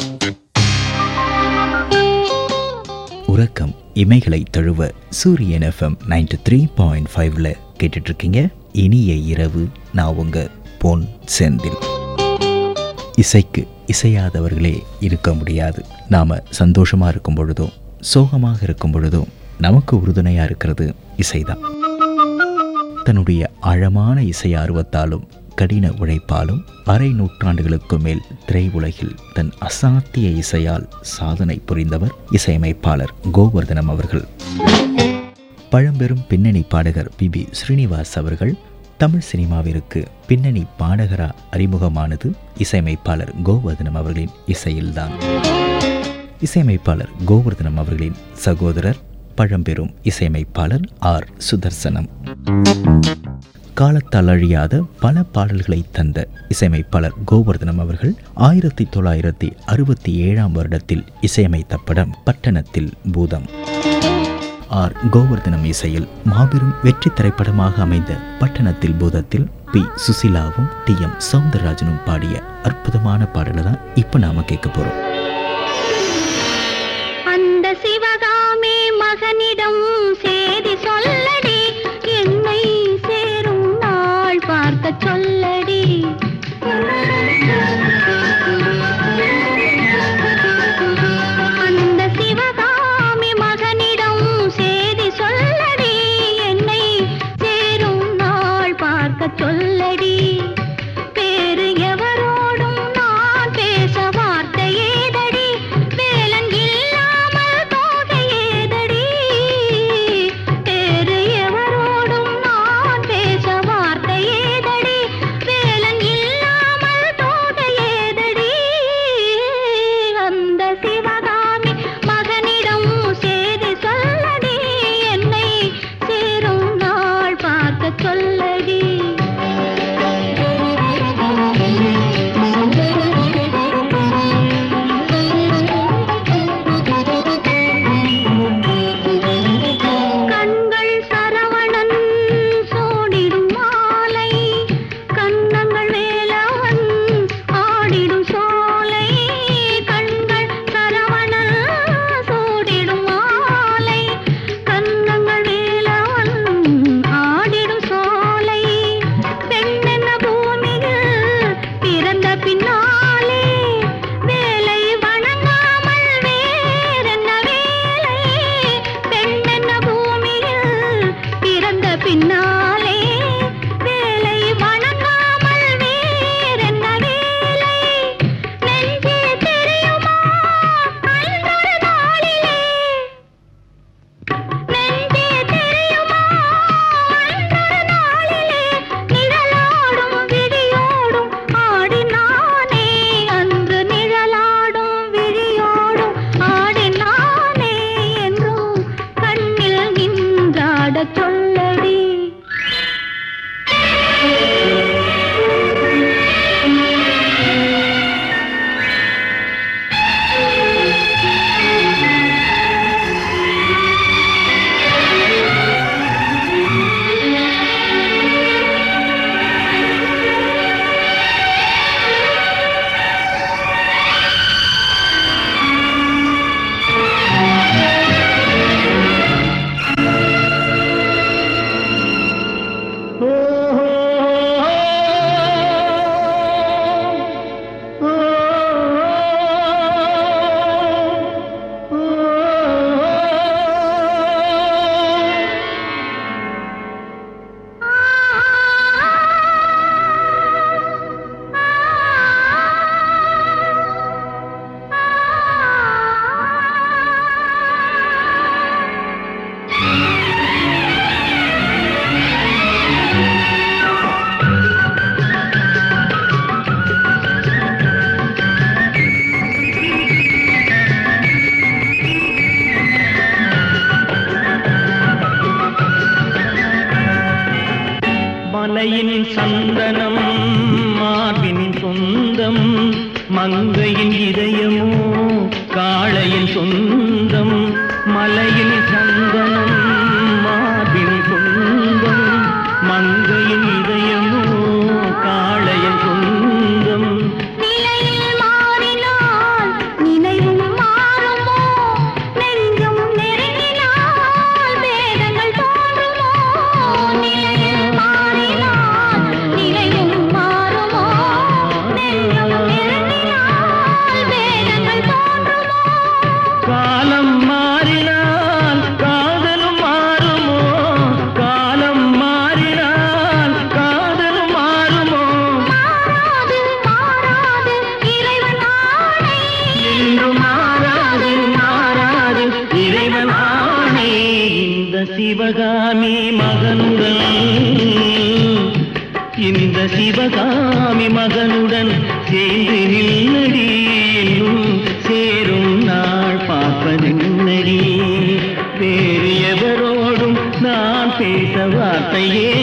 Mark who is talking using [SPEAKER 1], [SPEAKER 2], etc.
[SPEAKER 1] உறக்கம் இமைகளை தழுவ சூரியன் எஃப்எம் நைன்டி த்ரீ பாயிண்ட் ஃபைவ்ல கேட்டுட்டு இருக்கீங்க இனிய இரவு நான் உங்க பொன் செந்தில் இசைக்கு இசையாதவர்களே இருக்க முடியாது நாம சந்தோஷமா இருக்கும் பொழுதும் சோகமாக இருக்கும் பொழுதும் நமக்கு உறுதுணையா இருக்கிறது இசைதான் தன்னுடைய ஆழமான இசை ஆர்வத்தாலும் கடின உழைப்பாலும் அரை நூற்றாண்டுகளுக்கு மேல் திரையுலகில் தன் அசாத்திய இசையால் சாதனை புரிந்தவர் இசையமைப்பாளர் கோவர்தனம் அவர்கள் பழம்பெரும் பின்னணி பாடகர் பி பி ஸ்ரீனிவாஸ் அவர்கள் தமிழ் சினிமாவிற்கு பின்னணி பாடகரா அறிமுகமானது இசையமைப்பாளர் கோவர்தனம் அவர்களின் இசையில்தான் இசையமைப்பாளர் கோவர்தனம் அவர்களின் சகோதரர் பழம்பெரும் இசையமைப்பாளர் ஆர் சுதர்சனம் காலத்தால் அழியாத பல பாடல்களை தந்த இசையமைப்பாளர் கோவர்தனம் அவர்கள் ஆயிரத்தி தொள்ளாயிரத்தி அறுபத்தி ஏழாம் வருடத்தில் இசையமைத்த படம் பட்டணத்தில் பூதம் ஆர் கோவர்தனம் இசையில் மாபெரும் வெற்றி திரைப்படமாக அமைந்த பட்டணத்தில் பூதத்தில் பி சுசிலாவும் டி எம் சவுந்தரராஜனும் பாடிய அற்புதமான பாடலை தான் இப்போ நாம கேட்க போறோம்
[SPEAKER 2] அந்த சிவகாமி மகனிடம் சேதி சொல்லடி என்னை சேரும் நாள் பார்க்க சொல்லடி அந்த சிவகாமி மகனிடம் சேதி சொல்லடி என்னை சேரும் நாள் பார்க்க சொல்லடி வேறு எவரோடும் நான் பேச வார்த்தை ஏதடி வேலன் இல்லாமல் தோகை ஏதடி வேறு எவரோடும் நான் பேச வார்த்தை ஏதடி வேலன் இல்லாமல் தோகை ஏதடி அந்த சிவகாமி மகனிடம் சேதி சொல்லடி என்னை சேரும் நாள் பார்க்க சொல்லடி கண்கள் சரவணன் சோடிடும் மாலை கண்ணங்கள் வேலவன் ஆடிடும் சோலை கண்கள் சரவணன் சோடிடும் மாலை கண்ணங்கள் வேலவன் ஆடிடும் சோலை பெண்ணென்ன பூமியில் பிறந்த பின்னாலே வேலை வணங்காமல் வேறென்ன வேலை பெண்ணென்ன பூமியில் பிறந்த பின்னாலே வேலை வணங்காமல் வேறென்ன வேலை நெஞ்சே தெரியுமா அன்றொரு நாளிலே நெஞ்சே தெரியுமா அன்றொரு நாளிலே நிழலாடும் விழியோடும் ஆடினானே அன்று நிழலாடும் விழியோடும் ஆடினானே என்றும் கண்ணில் நின்றாடச் சொல்லடி
[SPEAKER 3] மலையின் சந்தனம் மார்பின் சொந்தம் மங்கையின் இதயமோ காளையின் சொந்தம் மலையின் சந்தனம் மார்பின் சொந்தம் மங்கையின் இதயமோ காளையின் சொந்தம்
[SPEAKER 2] நிலையில் மாறினால்
[SPEAKER 3] சிவகாமி மகனுடன் இந்த சிவகாமி மகனுடன் சேர்ந்து நில்லடி இன்னும் சேரும் நாள் பார்ப்பதென்னடி வேறு எவரோடும் நான் பேச வார்த்தையே